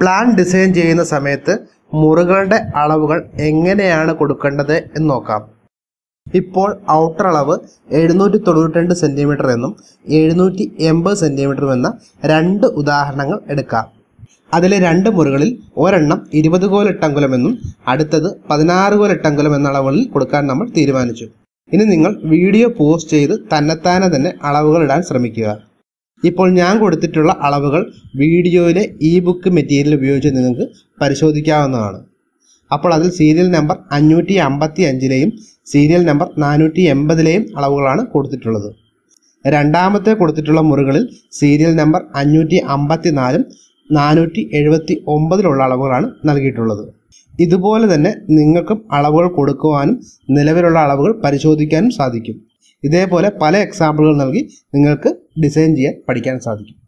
plan design ചെയ്യുന്ന സമയത്ത് മുറികളുടെ അളവുകൾ എങ്ങനെയാണ് കൊടുക്കേണ്ടത് എന്ന് നോക്കാം ഇപ്പോൾ ഔട്ടർ അളവ് എഴുന്നൂറ്റി തൊണ്ണൂറ്റി രണ്ട് സെൻറ്റിമീറ്റർ എന്നും എഴുന്നൂറ്റി എൺപത് സെൻറ്റിമീറ്ററും എന്ന രണ്ട് ഉദാഹരണങ്ങൾ എടുക്കാം അതിലെ രണ്ട് മുറികളിൽ ഒരെണ്ണം ഇരുപത് കോലിട്ടങ്കുലമെന്നും അടുത്തത് പതിനാറ് കോലിട്ടങ്കുലം എന്ന അളവുകളിൽ കൊടുക്കാൻ നമ്മൾ തീരുമാനിച്ചു ഇനി നിങ്ങൾ വീഡിയോ പോസ്റ്റ് ചെയ്ത് തന്നെത്താനെ തന്നെ അളവുകൾ ഇടാൻ ശ്രമിക്കുക ഇപ്പോൾ ഞാൻ കൊടുത്തിട്ടുള്ള അളവുകൾ വീഡിയോയിലെ ഇ ബുക്ക് മെറ്റീരിയൽ ഉപയോഗിച്ച് നിങ്ങൾക്ക് പരിശോധിക്കാവുന്നതാണ് അപ്പോൾ അതിൽ സീരിയൽ നമ്പർ അഞ്ഞൂറ്റി അമ്പത്തി അഞ്ചിലെയും സീരിയൽ നമ്പർ നാനൂറ്റി എൺപതിലെയും അളവുകളാണ് കൊടുത്തിട്ടുള്ളത് രണ്ടാമത്തെ കൊടുത്തിട്ടുള്ള മുറികളിൽ സീരിയൽ നമ്പർ അഞ്ഞൂറ്റി അമ്പത്തി നാലും നാനൂറ്റി എഴുപത്തി ഒമ്പതിലുള്ള അളവുകളാണ് നൽകിയിട്ടുള്ളത് ഇതുപോലെ തന്നെ നിങ്ങൾക്കും അളവുകൾ കൊടുക്കുവാനും നിലവിലുള്ള അളവുകൾ പരിശോധിക്കാനും സാധിക്കും ഇതേപോലെ പല എക്സാമ്പിളുകൾ നൽകി നിങ്ങൾക്ക് ഡിസൈൻ ചെയ്യാൻ പഠിക്കാൻ സാധിക്കും